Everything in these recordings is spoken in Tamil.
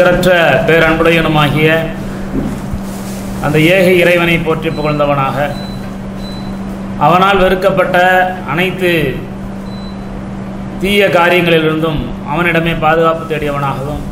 நிகரற்ற பேரன்புடையனுமாகிய அந்த ஏக இறைவனை போற்றி புகழ்ந்தவனாக அவனால் வெறுக்கப்பட்ட அனைத்து தீய காரியங்களிலிருந்தும் அவனிடமே பாதுகாப்பு தேடியவனாகவும்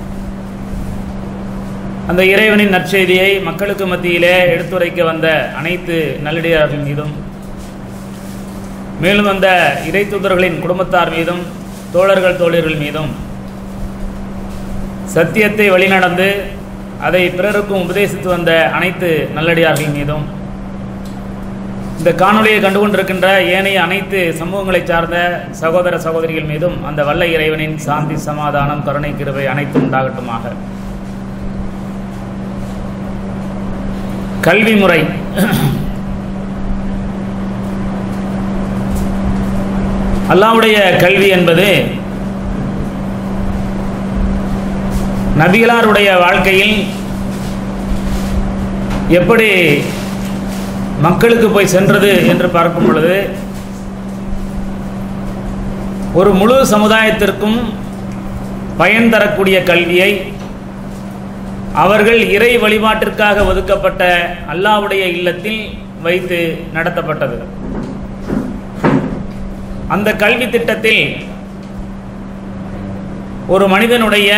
அந்த இறைவனின் நற்செய்தியை மக்களுக்கு மத்தியிலே எடுத்துரைக்க வந்த அனைத்து நல்லடியார்கள் மீதும் மேலும் அந்த இறை தூதர்களின் குடும்பத்தார் மீதும் தோழர்கள் தோழர்கள் மீதும் சத்தியத்தை வழிநடந்து அதை பிறருக்கும் உபதேசித்து வந்த அனைத்து நல்லடியார்கள் மீதும் இந்த காணொலியை கண்டுகொண்டிருக்கின்ற ஏனைய அனைத்து சமூகங்களை சார்ந்த சகோதர சகோதரிகள் மீதும் அந்த வல்ல இறைவனின் சாந்தி சமாதானம் கருணை கிருபை அனைத்தும் உண்டாகட்டுமாக கல்வி முறை அல்லாவுடைய கல்வி என்பது நபிகளாருடைய வாழ்க்கையில் எப்படி மக்களுக்கு போய் சென்றது என்று பார்க்கும் பொழுது ஒரு முழு சமுதாயத்திற்கும் பயன் தரக்கூடிய கல்வியை அவர்கள் இறை வழிபாட்டிற்காக ஒதுக்கப்பட்ட அல்லாவுடைய இல்லத்தில் வைத்து நடத்தப்பட்டது அந்த கல்வி திட்டத்தில் ஒரு மனிதனுடைய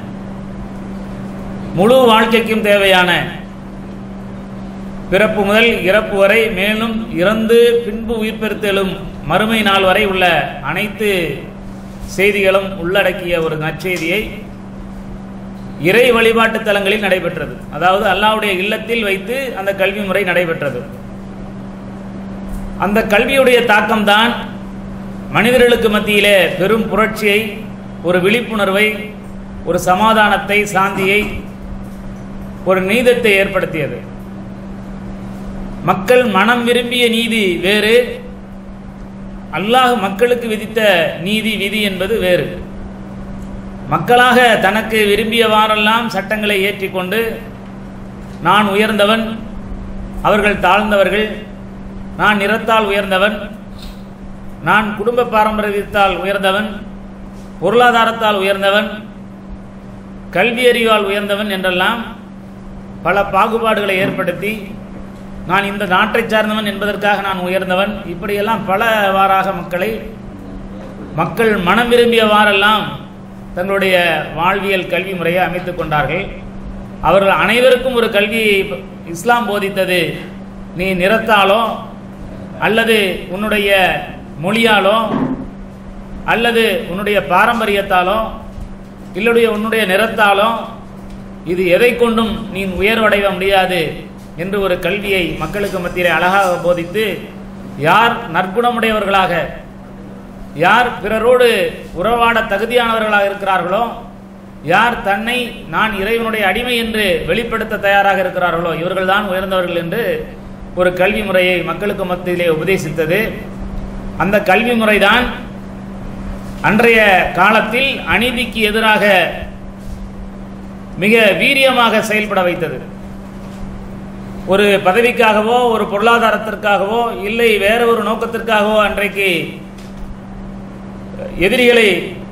முழு வாழ்க்கைக்கும் தேவையான பிறப்பு முதல் இறப்பு வரை மேலும் இறந்து பின்பு உயிர் பெறுத்தலும் மறுமை நாள் வரை உள்ள அனைத்து செய்திகளும் உள்ளடக்கிய ஒரு நற்செய்தியை இறை வழிபாட்டு தலங்களில் நடைபெற்றது அதாவது அல்லாவுடைய இல்லத்தில் வைத்து அந்த கல்வி முறை நடைபெற்றது அந்த கல்வியுடைய தாக்கம்தான் மனிதர்களுக்கு மத்தியிலே பெரும் புரட்சியை ஒரு விழிப்புணர்வை ஒரு சமாதானத்தை சாந்தியை ஒரு நீதத்தை ஏற்படுத்தியது மக்கள் மனம் விரும்பிய நீதி வேறு அல்லாஹ் மக்களுக்கு விதித்த நீதி விதி என்பது வேறு மக்களாக தனக்கு விரும்பியவாறெல்லாம் சட்டங்களை ஏற்றிக்கொண்டு நான் உயர்ந்தவன் அவர்கள் தாழ்ந்தவர்கள் நான் நிறத்தால் உயர்ந்தவன் நான் குடும்ப பாரம்பரியத்தால் உயர்ந்தவன் பொருளாதாரத்தால் உயர்ந்தவன் கல்வி அறிவால் உயர்ந்தவன் என்றெல்லாம் பல பாகுபாடுகளை ஏற்படுத்தி நான் இந்த நாட்டை சார்ந்தவன் என்பதற்காக நான் உயர்ந்தவன் இப்படியெல்லாம் பலவாறாக மக்களை மக்கள் மனம் விரும்பியவாறெல்லாம் தங்களுடைய வாழ்வியல் கல்வி முறையை அமைத்துக் கொண்டார்கள் அவர்கள் அனைவருக்கும் ஒரு கல்வியை இஸ்லாம் போதித்தது நீ நிறத்தாலோ அல்லது உன்னுடைய மொழியாலோ அல்லது உன்னுடைய பாரம்பரியத்தாலோ இல்லுடைய உன்னுடைய நிறத்தாலோ இது எதை கொண்டும் நீ உயர்வடைய முடியாது என்று ஒரு கல்வியை மக்களுக்கு மத்தியிலே அழகாக போதித்து யார் நற்குணமுடையவர்களாக யார் பிறரோடு உறவாட தகுதியானவர்களாக இருக்கிறார்களோ யார் தன்னை நான் இறைவனுடைய அடிமை என்று வெளிப்படுத்த தயாராக இருக்கிறார்களோ இவர்கள்தான் உயர்ந்தவர்கள் என்று ஒரு கல்வி முறையை மக்களுக்கு மத்தியிலே உபதேசித்தது அந்த கல்வி முறைதான் அன்றைய காலத்தில் அநீதிக்கு எதிராக மிக வீரியமாக செயல்பட வைத்தது ஒரு பதவிக்காகவோ ஒரு பொருளாதாரத்திற்காகவோ இல்லை வேற ஒரு நோக்கத்திற்காகவோ அன்றைக்கு எதிரிகளை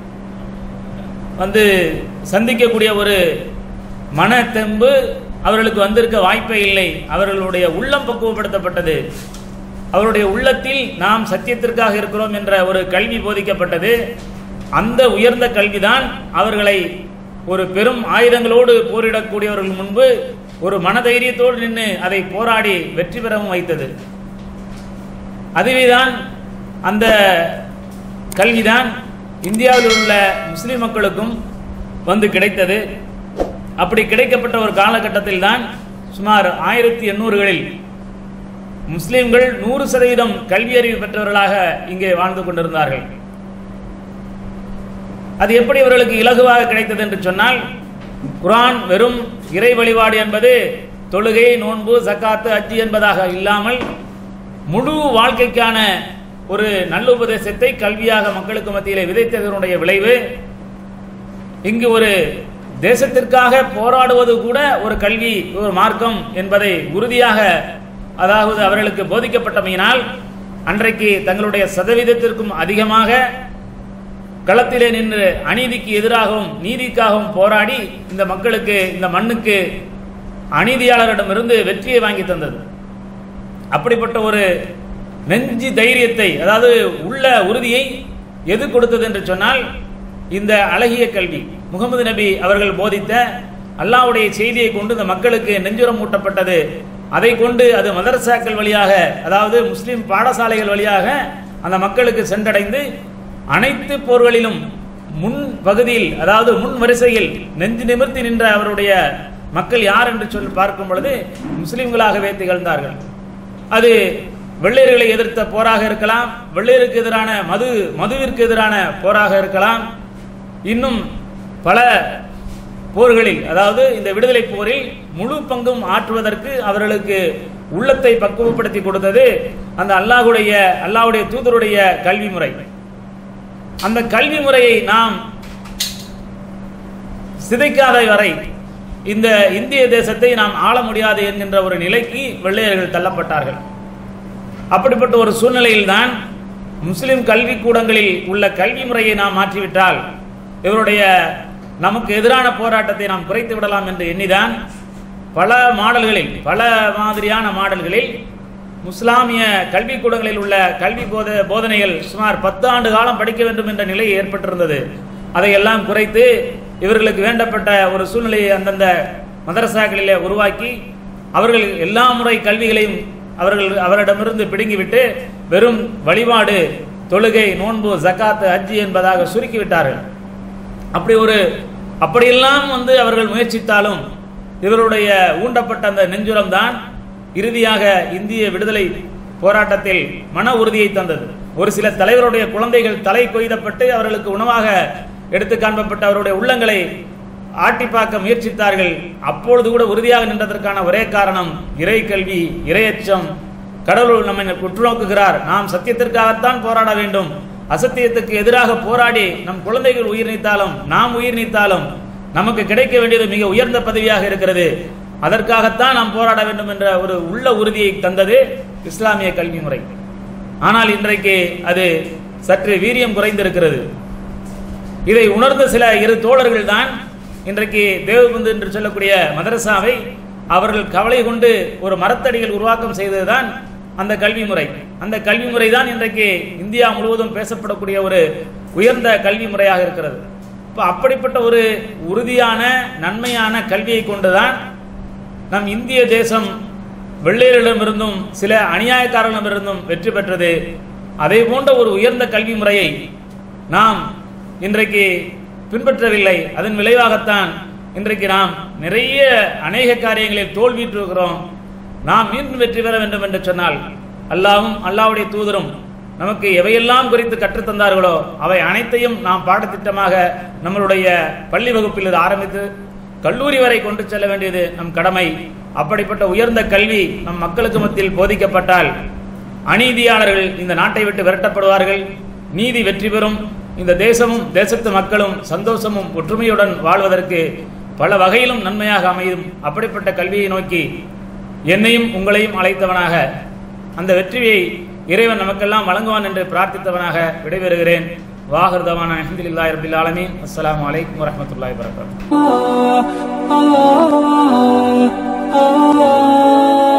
வந்து சந்திக்கக்கூடிய ஒரு மன தெம்பு அவர்களுக்கு வந்திருக்க வாய்ப்பே இல்லை அவர்களுடைய உள்ளம் பக்குவப்படுத்தப்பட்டது அவருடைய உள்ளத்தில் நாம் சத்தியத்திற்காக இருக்கிறோம் என்ற ஒரு கல்வி போதிக்கப்பட்டது அந்த உயர்ந்த கல்விதான் அவர்களை ஒரு பெரும் ஆயுதங்களோடு போரிடக்கூடியவர்கள் முன்பு ஒரு மனதைரியத்தோடு நின்று அதை போராடி வெற்றி பெறவும் வைத்தது அதுவேதான் அந்த கல்விதான் இந்தியாவில் உள்ள முஸ்லிம் மக்களுக்கும் வந்து கிடைத்தது அப்படி கிடைக்கப்பட்ட ஒரு காலகட்டத்தில் தான் சுமார் ஆயிரத்தி எண்ணூறுகளில் முஸ்லிம்கள் நூறு சதவீதம் கல்வி அறிவு பெற்றவர்களாக இங்கே வாழ்ந்து கொண்டிருந்தார்கள் அது எப்படி அவர்களுக்கு இலகுவாக கிடைத்தது என்று சொன்னால் குரான் வெறும் இறை வழிபாடு என்பது தொழுகை நோன்பு சக்காத்து அஜி என்பதாக இல்லாமல் முழு வாழ்க்கைக்கான ஒரு நல்லுபதேசத்தை கல்வியாக மக்களுக்கு மத்தியிலே விதைத்ததனுடைய விளைவு இங்கு ஒரு தேசத்திற்காக போராடுவது கூட ஒரு கல்வி ஒரு மார்க்கம் என்பதை உறுதியாக அதாவது அவர்களுக்கு போதிக்கப்பட்டமையினால் அன்றைக்கு தங்களுடைய சதவீதத்திற்கும் அதிகமாக களத்திலே நின்று அநீதிக்கு எதிராகவும் நீதிக்காகவும் போராடி இந்த மக்களுக்கு இந்த மண்ணுக்கு அநீதியாளரிடமிருந்து வெற்றியை வாங்கி தந்தது அப்படிப்பட்ட ஒரு நெஞ்சு தைரியத்தை அதாவது உள்ள உறுதியை எது கொடுத்தது என்று சொன்னால் இந்த அழகிய கல்வி முகமது நபி அவர்கள் போதித்த அல்லாஹ்வுடைய செய்தியை கொண்டு இந்த மக்களுக்கு நெஞ்சுரம் ஊட்டப்பட்டது அதை கொண்டு அது மதரசாக்கள் வழியாக அதாவது முஸ்லிம் பாடசாலைகள் வழியாக அந்த மக்களுக்கு சென்றடைந்து அனைத்து போர்களிலும் முன் பகுதியில் அதாவது முன் வரிசையில் நெஞ்சு நிமிர்த்தி நின்ற அவருடைய மக்கள் யார் என்று சொல்லி பார்க்கும் பொழுது முஸ்லிம்களாகவே திகழ்ந்தார்கள் அது வெள்ளையர்களை எதிர்த்த போராக இருக்கலாம் வெள்ளையருக்கு எதிரான மது மதுவிற்கு எதிரான போராக இருக்கலாம் இன்னும் பல போர்களில் அதாவது இந்த விடுதலை போரில் முழு பங்கும் ஆற்றுவதற்கு அவர்களுக்கு உள்ளத்தை பக்குவப்படுத்தி கொடுத்தது அந்த அல்லாஹுடைய அல்லாஹ்வுடைய தூதருடைய கல்வி முறை அந்த கல்வி முறையை நாம் சிதைக்காத வரை இந்த இந்திய தேசத்தை நாம் ஆள முடியாது என்கின்ற ஒரு நிலைக்கு வெள்ளையர்கள் தள்ளப்பட்டார்கள் அப்படிப்பட்ட ஒரு சூழ்நிலையில்தான் முஸ்லிம் கல்வி கூடங்களில் உள்ள கல்வி முறையை நாம் மாற்றிவிட்டால் இவருடைய நமக்கு எதிரான போராட்டத்தை நாம் குறைத்து விடலாம் என்று எண்ணிதான் பல மாடல்களில் பல மாதிரியான மாடல்களில் முஸ்லாமிய கல்விக்கூடங்களில் உள்ள கல்வி போத போதனைகள் சுமார் பத்து ஆண்டு காலம் படிக்க வேண்டும் என்ற நிலை ஏற்பட்டிருந்தது அதையெல்லாம் குறைத்து இவர்களுக்கு வேண்டப்பட்ட ஒரு சூழ்நிலையை அந்தந்த மதரசாக்களிலே உருவாக்கி அவர்கள் எல்லா முறை கல்விகளையும் அவர்கள் அவரிடமிருந்து பிடுங்கிவிட்டு வெறும் வழிபாடு தொழுகை நோன்பு ஜக்காத்து ஹஜ்ஜி என்பதாக சுருக்கிவிட்டார்கள் அப்படி ஒரு அப்படியெல்லாம் வந்து அவர்கள் முயற்சித்தாலும் இவருடைய ஊண்டப்பட்ட அந்த நெஞ்சுரம் தான் இறுதியாக இந்திய விடுதலை போராட்டத்தில் மன உறுதியை தந்தது ஒரு சில தலைவருடைய குழந்தைகள் தலை கொய்தப்பட்டு அவர்களுக்கு உணவாக எடுத்து காண்பப்பட்ட அவருடைய உள்ளங்களை ஆட்டி பார்க்க முயற்சித்தார்கள் அப்பொழுது கூட உறுதியாக நின்றதற்கான ஒரே காரணம் இறை கல்வி இரையச்சம் கடவுள் நம்மை உற்று நோக்குகிறார் நாம் சத்தியத்திற்காகத்தான் போராட வேண்டும் அசத்தியத்துக்கு எதிராக போராடி நம் குழந்தைகள் உயிர் நீத்தாலும் நாம் உயிர் நீத்தாலும் நமக்கு கிடைக்க வேண்டியது மிக உயர்ந்த பதவியாக இருக்கிறது அதற்காகத்தான் நாம் போராட வேண்டும் என்ற ஒரு உள்ள உறுதியை தந்தது இஸ்லாமிய கல்வி முறை ஆனால் இன்றைக்கு அது சற்று வீரியம் குறைந்திருக்கிறது இதை உணர்ந்த சில இரு தோழர்கள் தான் இன்றைக்கு தேவபந்து என்று சொல்லக்கூடிய மதரசாவை அவர்கள் கவலை கொண்டு ஒரு மரத்தடியில் உருவாக்கம் செய்ததுதான் அந்த கல்வி முறை அந்த கல்வி முறை தான் இன்றைக்கு இந்தியா முழுவதும் பேசப்படக்கூடிய ஒரு உயர்ந்த கல்வி முறையாக இருக்கிறது இப்போ அப்படிப்பட்ட ஒரு உறுதியான நன்மையான கல்வியை கொண்டுதான் நம் இந்திய தேசம் வெள்ளையரிடமிருந்தும் சில அநியாயக்காரர்களிடமிருந்தும் வெற்றி பெற்றது அதே போன்ற ஒரு உயர்ந்த கல்வி முறையை நாம் இன்றைக்கு பின்பற்றவில்லை அதன் விளைவாகத்தான் இன்றைக்கு நாம் நிறைய அநேக காரியங்களில் தோல்வியுற்றிருக்கிறோம் நாம் மீண்டும் வெற்றி பெற வேண்டும் என்று சொன்னால் அல்லாவும் அல்லாவுடைய தூதரும் நமக்கு எவையெல்லாம் குறித்து கற்றுத்தந்தார்களோ அவை அனைத்தையும் நாம் பாடத்திட்டமாக நம்மளுடைய பள்ளி வகுப்பில் ஆரம்பித்து கல்லூரி வரை கொண்டு செல்ல வேண்டியது நம் கடமை அப்படிப்பட்ட உயர்ந்த கல்வி நம் மக்களுக்கு மத்தியில் போதிக்கப்பட்டால் அநீதியாளர்கள் இந்த நாட்டை விட்டு விரட்டப்படுவார்கள் நீதி வெற்றி பெறும் இந்த தேசமும் தேசத்து மக்களும் சந்தோஷமும் ஒற்றுமையுடன் வாழ்வதற்கு பல வகையிலும் நன்மையாக அமையும் அப்படிப்பட்ட கல்வியை நோக்கி என்னையும் உங்களையும் அழைத்தவனாக அந்த வெற்றியை இறைவன் நமக்கெல்லாம் வழங்குவான் என்று பிரார்த்தித்தவனாக விடைபெறுகிறேன் வாகர்தவான அஹமதுல்லாஹி ரபில் ஆலமீன் அஸ்ஸலாமு அலைக்கும் வரஹ்மத்துல்லாஹி வரகாத்துஹு ah, ah, ah, ah.